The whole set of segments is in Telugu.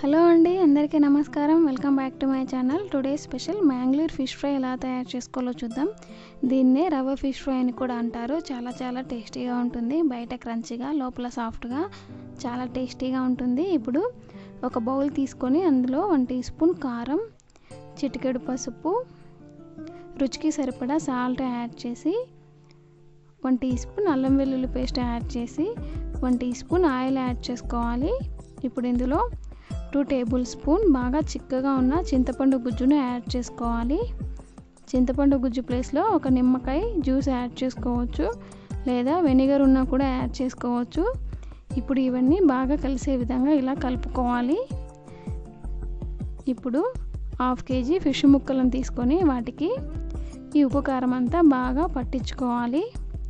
హలో అండి అందరికీ నమస్కారం welcome back to my channel today special Mangalore fish fry ఎలా తయారు చేసుకోవాలో చూద్దాం దీన్నే రవ్వ ఫిష్ ఫ్రై అని కూడా అంటారు చాలా చాలా టేస్టీగా ఉంటుంది బయట క్రంచిగా లోపల సాఫ్ట్గా చాలా టేస్టీగా ఉంటుంది ఇప్పుడు ఒక బౌల్ తీసుకొని అందులో వన్ టీ స్పూన్ కారం చిటికెడు పసుపు రుచికి సరిపడా సాల్ట్ యాడ్ చేసి వన్ టీ స్పూన్ అల్లం వెల్లుల్లి పేస్ట్ యాడ్ చేసి one teaspoon oil add చేసుకోవాలి ఇప్పుడు ఇందులో టూ టేబుల్ స్పూన్ బాగా చిక్కగా ఉన్న చింతపండు గుజ్జును యాడ్ చేసుకోవాలి చింతపండు గుజ్జు ప్లేస్లో ఒక నిమ్మకాయ జ్యూస్ యాడ్ చేసుకోవచ్చు లేదా వెనిగర్ ఉన్నా కూడా యాడ్ చేసుకోవచ్చు ఇప్పుడు ఇవన్నీ బాగా కలిసే విధంగా ఇలా కలుపుకోవాలి ఇప్పుడు హాఫ్ కేజీ ఫిష్ ముక్కలను తీసుకొని వాటికి ఈ ఉప్పు కారం అంతా బాగా పట్టించుకోవాలి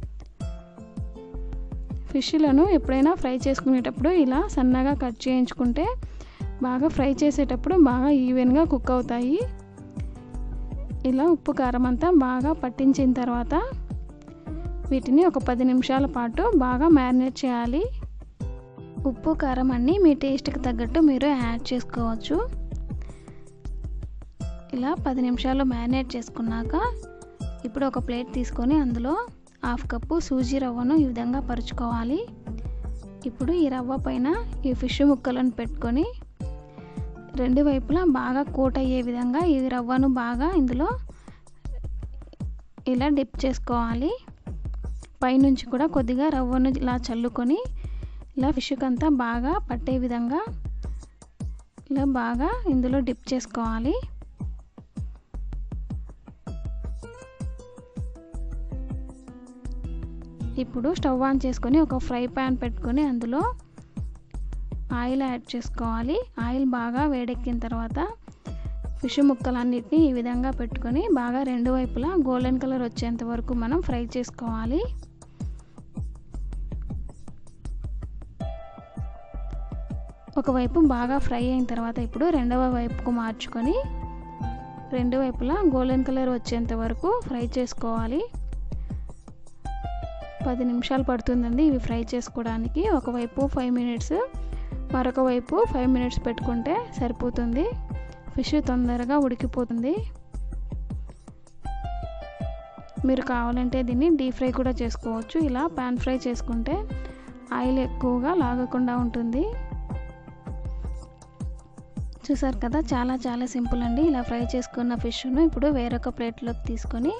ఫిష్లను ఎప్పుడైనా ఫ్రై చేసుకునేటప్పుడు ఇలా సన్నగా కట్ చేయించుకుంటే బాగా ఫ్రై చేసేటప్పుడు బాగా ఈవెన్గా కుక్ అవుతాయి ఇలా ఉప్పు కారం అంతా బాగా పట్టించిన తర్వాత వీటిని ఒక పది నిమిషాల పాటు బాగా మ్యారినేట్ చేయాలి ఉప్పు కారం అన్నీ మీ టేస్ట్కి తగ్గట్టు మీరు యాడ్ చేసుకోవచ్చు ఇలా పది నిమిషాలు మ్యారినేట్ చేసుకున్నాక ఇప్పుడు ఒక ప్లేట్ తీసుకొని అందులో హాఫ్ కప్పు సూజీ రవ్వను ఈ విధంగా పరుచుకోవాలి ఇప్పుడు ఈ రవ్వ పైన ఈ ఫిష్ ముక్కలను పెట్టుకొని రెండు వైపులా బాగా కోట్ అయ్యే విధంగా ఈ రవ్వను బాగా ఇందులో ఇలా డిప్ చేసుకోవాలి పైనుంచి కూడా కొద్దిగా రవ్వను ఇలా చల్లుకొని ఇలా ఫిష్కి అంతా బాగా పట్టే విధంగా ఇలా బాగా ఇందులో డిప్ చేసుకోవాలి ఇప్పుడు స్టవ్ ఆన్ చేసుకొని ఒక ఫ్రై ప్యాన్ పెట్టుకొని అందులో ఆయిల్ యాడ్ చేసుకోవాలి ఆయిల్ బాగా వేడెక్కిన తర్వాత ఫిష్ ముక్కలన్నిటిని ఈ విధంగా పెట్టుకొని బాగా రెండు వైపులా గోల్డెన్ కలర్ వచ్చేంత వరకు మనం ఫ్రై చేసుకోవాలి ఒకవైపు బాగా ఫ్రై అయిన తర్వాత ఇప్పుడు రెండవ వైపుకు మార్చుకొని రెండు వైపులా గోల్డెన్ కలర్ వచ్చేంత వరకు ఫ్రై చేసుకోవాలి పది నిమిషాలు పడుతుందండి ఇవి ఫ్రై చేసుకోవడానికి ఒకవైపు ఫైవ్ మినిట్స్ మరొక వైపు ఫైవ్ మినిట్స్ పెట్టుకుంటే సరిపోతుంది ఫిష్ తొందరగా ఉడికిపోతుంది మీరు కావాలంటే దీన్ని డీప్ ఫ్రై కూడా చేసుకోవచ్చు ఇలా పాన్ ఫ్రై చేసుకుంటే ఆయిల్ ఎక్కువగా లాగకుండా ఉంటుంది చూసారు కదా చాలా చాలా సింపుల్ అండి ఇలా ఫ్రై చేసుకున్న ఫిష్ను ఇప్పుడు వేరొక ప్లేట్లోకి తీసుకొని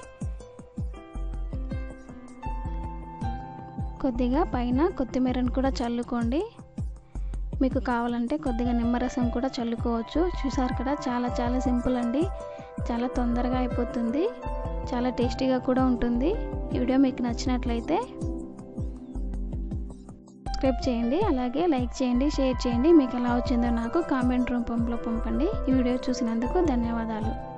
కొద్దిగా పైన కొత్తిమీరను కూడా చల్లుకోండి మీకు కావాలంటే కొద్దిగా నిమ్మరసం కూడా చల్లుకోవచ్చు చూసారు కదా చాలా చాలా సింపుల్ అండి చాలా తొందరగా అయిపోతుంది చాలా టేస్టీగా కూడా ఉంటుంది ఈ వీడియో మీకు నచ్చినట్లయితే సబ్స్క్రైబ్ చేయండి అలాగే లైక్ చేయండి షేర్ చేయండి మీకు ఎలా వచ్చిందో నాకు కామెంట్ రూపంలో పంపండి ఈ వీడియో చూసినందుకు ధన్యవాదాలు